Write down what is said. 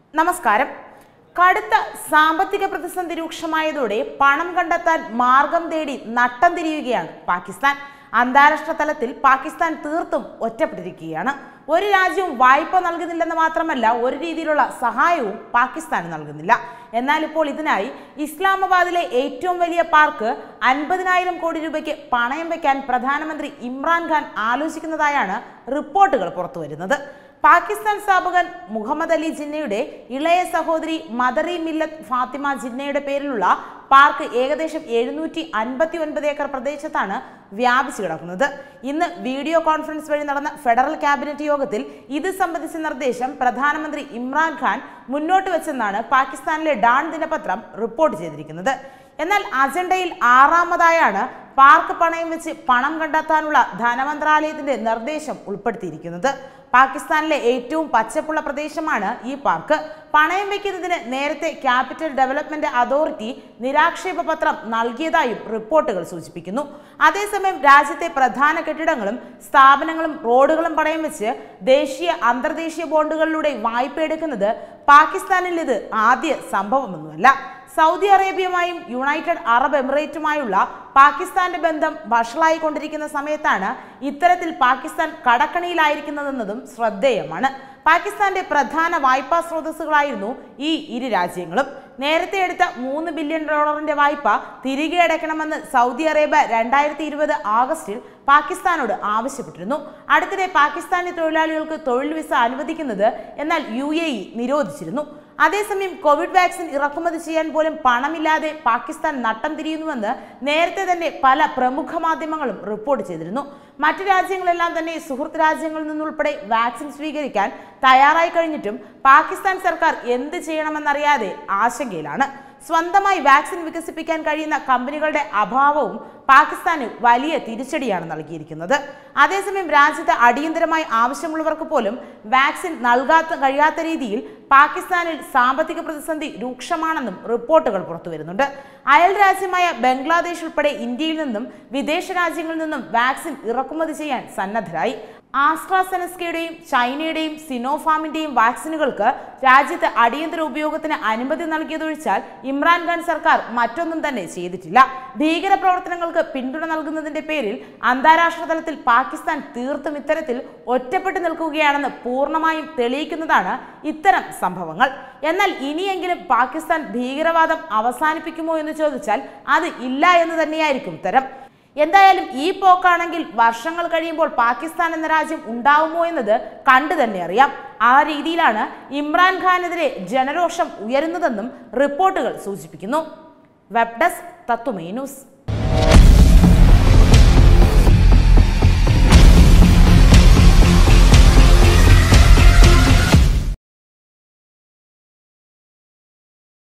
നമസ്കാരം കടുത്ത സാമ്പത്തിക പ്രതിസന്ധി രൂക്ഷമായതോടെ പണം കണ്ടെത്താൻ മാർഗം തേടി നട്ടം തിരിയുകയാണ് പാകിസ്ഥാൻ അന്താരാഷ്ട്ര തലത്തിൽ പാകിസ്ഥാൻ തീർത്തും ഒറ്റപ്പെട്ടിരിക്കുകയാണ് ഒരു രാജ്യവും വായ്പ നൽകുന്നില്ലെന്ന് മാത്രമല്ല ഒരു രീതിയിലുള്ള സഹായവും പാകിസ്ഥാൻ നൽകുന്നില്ല എന്നാൽ ഇപ്പോൾ ഇതിനായി ഇസ്ലാമാബാദിലെ ഏറ്റവും വലിയ പാർക്ക് അൻപതിനായിരം കോടി രൂപയ്ക്ക് പണയം വയ്ക്കാൻ പ്രധാനമന്ത്രി ഇമ്രാൻഖാൻ ആലോചിക്കുന്നതായാണ് റിപ്പോർട്ടുകൾ പുറത്തുവരുന്നത് പാകിസ്ഥാൻ സ്ഥാപകൻ മുഹമ്മദ് അലി ജിന്നയുടെ ഇളയ സഹോദരി മദറി മില്ലത്ത് ഫാത്തിമ ജിന്നയുടെ പേരിലുള്ള പാർക്ക് ഏകദേശം എഴുന്നൂറ്റി അൻപത്തി ഒൻപത് ഏക്കർ പ്രദേശത്താണ് വ്യാപിച്ചു കിടക്കുന്നത് ഇന്ന് വീഡിയോ കോൺഫറൻസ് വഴി നടന്ന ഫെഡറൽ ക്യാബിനറ്റ് യോഗത്തിൽ ഇത് സംബന്ധിച്ച നിർദ്ദേശം പ്രധാനമന്ത്രി ഇമ്രാൻഖാൻ മുന്നോട്ട് വെച്ചെന്നാണ് പാകിസ്ഥാനിലെ ഡാൺ ദിനപത്രം റിപ്പോർട്ട് ചെയ്തിരിക്കുന്നത് എന്നാൽ അജണ്ടയിൽ ആറാമതായാണ് പാർക്ക് പണയം വെച്ച് പണം കണ്ടെത്താനുള്ള ധനമന്ത്രാലയത്തിന്റെ നിർദ്ദേശം ഉൾപ്പെടുത്തിയിരിക്കുന്നത് പാകിസ്ഥാനിലെ ഏറ്റവും പച്ചപ്പുള്ള പ്രദേശമാണ് ഈ പാർക്ക് പണയം വയ്ക്കുന്നതിന് നേരത്തെ ക്യാപിറ്റൽ ഡെവലപ്മെന്റ് അതോറിറ്റി നിരാക്ഷേപ പത്രം നൽകിയതായും റിപ്പോർട്ടുകൾ സൂചിപ്പിക്കുന്നു അതേസമയം രാജ്യത്തെ പ്രധാന കെട്ടിടങ്ങളും സ്ഥാപനങ്ങളും റോഡുകളും പണയം വെച്ച് ദേശീയ അന്തർദേശീയ ബോണ്ടുകളിലൂടെ വായ്പ എടുക്കുന്നത് പാകിസ്ഥാനിൽ ഇത് ആദ്യ സംഭവമൊന്നുമല്ല സൗദി അറേബ്യയുമായും യുണൈറ്റഡ് അറബ് എമിറേറ്റുമായുള്ള പാകിസ്ഥാന്റെ ബന്ധം വഷളായിക്കൊണ്ടിരിക്കുന്ന സമയത്താണ് ഇത്തരത്തിൽ പാകിസ്ഥാൻ കടക്കണിയിലായിരിക്കുന്നതെന്നതും ശ്രദ്ധേയമാണ് പാകിസ്ഥാന്റെ പ്രധാന വായ്പാ സ്രോതസ്സുകളായിരുന്നു ഈ ഇരു രാജ്യങ്ങളും നേരത്തെ എടുത്ത മൂന്ന് ബില്യൺ ഡോളറിന്റെ വായ്പ തിരികെ അടയ്ക്കണമെന്ന് സൗദി അറേബ്യ രണ്ടായിരത്തി ഇരുപത് ആഗസ്റ്റിൽ പാകിസ്ഥാനോട് ആവശ്യപ്പെട്ടിരുന്നു അടുത്തിടെ പാകിസ്ഥാനി തൊഴിലാളികൾക്ക് തൊഴിൽ വിസ അനുവദിക്കുന്നത് എന്നാൽ യു എ ഇ നിരോധിച്ചിരുന്നു അതേസമയം കോവിഡ് വാക്സിൻ ഇറക്കുമതി ചെയ്യാൻ പോലും പണമില്ലാതെ പാകിസ്ഥാൻ നട്ടം തിരിയുന്നുവെന്ന് നേരത്തെ തന്നെ പല പ്രമുഖ മാധ്യമങ്ങളും റിപ്പോർട്ട് ചെയ്തിരുന്നു മറ്റു രാജ്യങ്ങളെല്ലാം തന്നെ സുഹൃത്ത് രാജ്യങ്ങളിൽ നിന്നുൾപ്പെടെ വാക്സിൻ സ്വീകരിക്കാൻ തയ്യാറായി കഴിഞ്ഞിട്ടും പാകിസ്ഥാൻ സർക്കാർ എന്ത് ചെയ്യണമെന്നറിയാതെ ആശങ്കയിലാണ് സ്വന്തമായി വാക്സിൻ വികസിപ്പിക്കാൻ കഴിയുന്ന കമ്പനികളുടെ അഭാവവും പാകിസ്ഥാന് വലിയ തിരിച്ചടിയാണ് നൽകിയിരിക്കുന്നത് അതേസമയം രാജ്യത്ത് അടിയന്തരമായി ആവശ്യമുള്ളവർക്ക് പോലും വാക്സിൻ നൽകാത്ത കഴിയാത്ത രീതിയിൽ പാകിസ്ഥാനിൽ സാമ്പത്തിക പ്രതിസന്ധി രൂക്ഷമാണെന്നും റിപ്പോർട്ടുകൾ പുറത്തുവരുന്നുണ്ട് അയൽ രാജ്യമായ ബംഗ്ലാദേശ് ഉൾപ്പെടെ ഇന്ത്യയിൽ നിന്നും വിദേശ രാജ്യങ്ങളിൽ നിന്നും വാക്സിൻ ഇറക്കുമതി ചെയ്യാൻ സന്നദ്ധരായി ആസ്ട്രാസെനസ്കയുടെയും ചൈനയുടെയും സിനോഫാമിന്റെയും വാക്സിനുകൾക്ക് രാജ്യത്ത് അടിയന്തര ഉപയോഗത്തിന് അനുമതി നൽകിയതൊഴിച്ചാൽ ഇമ്രാൻഖാൻ സർക്കാർ മറ്റൊന്നും തന്നെ ചെയ്തിട്ടില്ല ഭീകരപ്രവർത്തനങ്ങൾക്ക് പിന്തുണ നൽകുന്നതിന്റെ പേരിൽ അന്താരാഷ്ട്ര തലത്തിൽ പാകിസ്ഥാൻ തീർത്തും ഇത്തരത്തിൽ ഒറ്റപ്പെട്ടു നിൽക്കുകയാണെന്ന് പൂർണ്ണമായും തെളിയിക്കുന്നതാണ് ഇത്തരം സംഭവങ്ങൾ എന്നാൽ ഇനിയെങ്കിലും പാകിസ്ഥാൻ ഭീകരവാദം അവസാനിപ്പിക്കുമോ എന്ന് ചോദിച്ചാൽ അത് ഇല്ല എന്ന് തന്നെയായിരിക്കും ഉത്തരം എന്തായാലും ഈ പോക്കാണെങ്കിൽ വർഷങ്ങൾ കഴിയുമ്പോൾ പാകിസ്ഥാൻ എന്ന രാജ്യം ഉണ്ടാവുമോ എന്നത് കണ്ടു തന്നെ അറിയാം ആ രീതിയിലാണ് ഇമ്രാൻഖാനെതിരെ ജനരോഷം ഉയരുന്നതെന്നും റിപ്പോർട്ടുകൾ സൂചിപ്പിക്കുന്നു വെബ് ഡെസ്ക് തത്തുമേ ന്യൂസ്